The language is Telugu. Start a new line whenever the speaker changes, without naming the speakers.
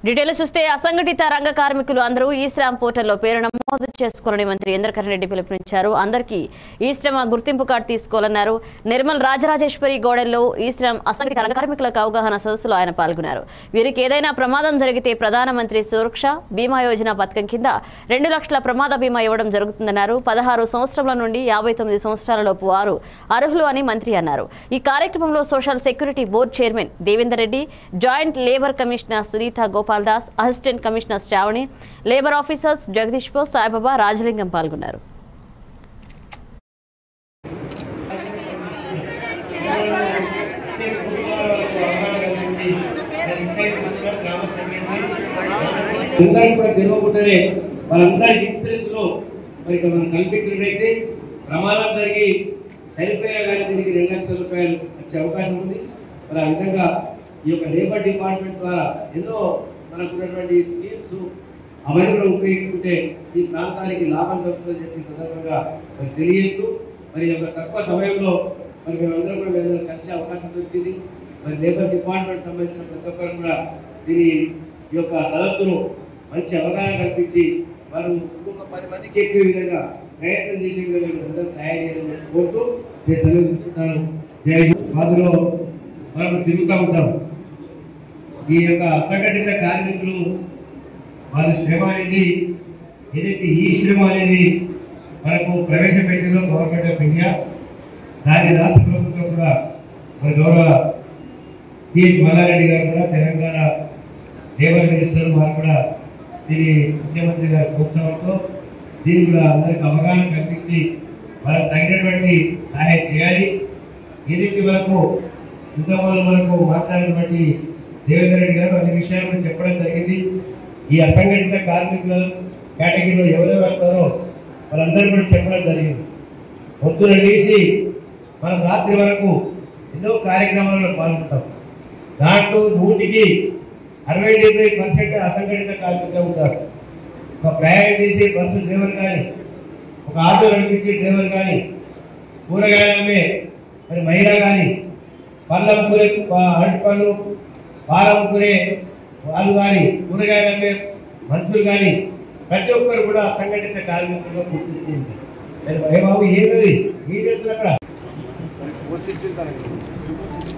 డీటెయిల్ చూస్తే అసంఘటిత రంగ కార్మికులు అందరూ ఈ శ్రామ్ పోర్టల్లో పేరు నమోదు చేసుకోవాలని మంత్రి ఇంద్రకరణ్ రెడ్డి పిలుపునిచ్చారు అందరికీ ఈ శ్రమ గుర్తింపు కార్డు తీసుకోవాలన్నారు నిర్మల్ రాజరాజేశ్వరి గోడెల్లో ఈ శ్రమ్ అసంఘటిత రంగ కార్మికులకు అవగాహన సదస్సులో ఆయన పాల్గొన్నారు వీరికి ఏదైనా ప్రమాదం జరిగితే ప్రధానమంత్రి సురక్ష బీమా యోజన పథకం కింద రెండు లక్షల ప్రమాద బీమా ఇవ్వడం జరుగుతుందన్నారు పదహారు సంవత్సరాల నుండి యాభై తొమ్మిది సంవత్సరాలలోపు వారు అర్హులు అని మంత్రి అన్నారు ఈ కార్యక్రమంలో social security board chairman Devender Reddy joint labour commissioner Sunitha Gopal Das assistant commissioner Sravani labour officers Jagadish Bose Saibaba Rajalingam పాల్గొన్నారు
అందరికి కూడా తెలియకుండానే వాళ్ళందరి ఇన్సూరెన్స్ లో మరి మనం కల్పించినట్టయితే ప్రమాదం జరిగి చనిపోయినా కానీ దీనికి రెండు లక్షల రూపాయలు వచ్చే అవకాశం ఉంది మరి ఆ విధంగా ఈ యొక్క లేబర్ డిపార్ట్మెంట్ ద్వారా ఎన్నో మనకు ఉన్నటువంటి స్కీమ్స్ అవన్నీ కూడా ఉపయోగించుకుంటే ఈ ప్రాంతానికి లాభం దొరుకుతుందని చెప్పి సందర్భంగా మరి తెలియజేస్తూ మరి ఈ యొక్క తక్కువ సమయంలో మరి మేమందరం కూడా మేమందరం కలిసే అవకాశం దొరికింది మరి లేబర్ డిపార్ట్మెంట్ సంబంధించిన ప్రతి ఒక్కరు కూడా దీని ఈ యొక్క సదస్సును మంచి అవగాహన కల్పించి వారు ఇంకొక పది మందికి ఎక్కువ విధంగా ప్రయత్నం చేసే విధంగా అందరూ తయారు చేయాలని చెప్పి కోరుతూ నేను సెలవు తీసుకుంటాను జై హింద్. వారిలో మనం తిరుగుతూ ఉంటాం ఈ యొక్క అసంఘటిత కార్మికులు వాళ్ళ శ్రమ అనేది ఏదైతే ఈ శ్రమ అనేది మనకు ప్రవేశపెట్టిందో గవర్నమెంట్ ఆఫ్ ఇండియా దాని రాష్ట్ర ప్రభుత్వం కూడా మన గౌరవ సిహెచ్ మల్లారెడ్డి గారు కూడా తెలంగాణ లేబర్ మినిస్టర్ వారు కూడా దీని ముఖ్యమంత్రి గారి ప్రోత్సాహంతో దీన్ని కూడా అందరికి అవగాహన కల్పించి వాళ్ళకి తగినటువంటి సహాయం చేయాలి ఏదైతే మనకు ఇంతకుముందు మనకు మాట్లాడినటువంటి దేవేందర్ రెడ్డి గారు అన్ని విషయాలు కూడా చెప్పడం జరిగింది ఈ అసంఘటిత కార్మికుల కేటగిరీలో ఎవరెవరు వస్తారో వాళ్ళందరూ కూడా చెప్పడం జరిగింది పొద్దున లేచి మనం రాత్రి వరకు ఎన్నో కార్యక్రమాల్లో పాల్గొంటాం దాంట్లో నూటికి అరవై డెబ్బై పర్సెంట్ అసంఘటిత కార్మికులు ఉంటారు ఒక ప్రయాణం చేసే బస్సు డ్రైవర్ కానీ ఒక ఆటో నడిపించే డ్రైవర్ కానీ కూరగాయలమే మరి మహిళ కానీ పళ్ళ కూరే అరటి పళ్ళు పాలం కూరే వాళ్ళు కానీ కూరగాయలమే మనుషులు కానీ ప్రతి ఒక్కరు కూడా అసంఘటిత కార్మికులుగా గుర్తించింది మరి ఏ బాబు ఏంటది ఏం చేస్తున్నారు అక్కడ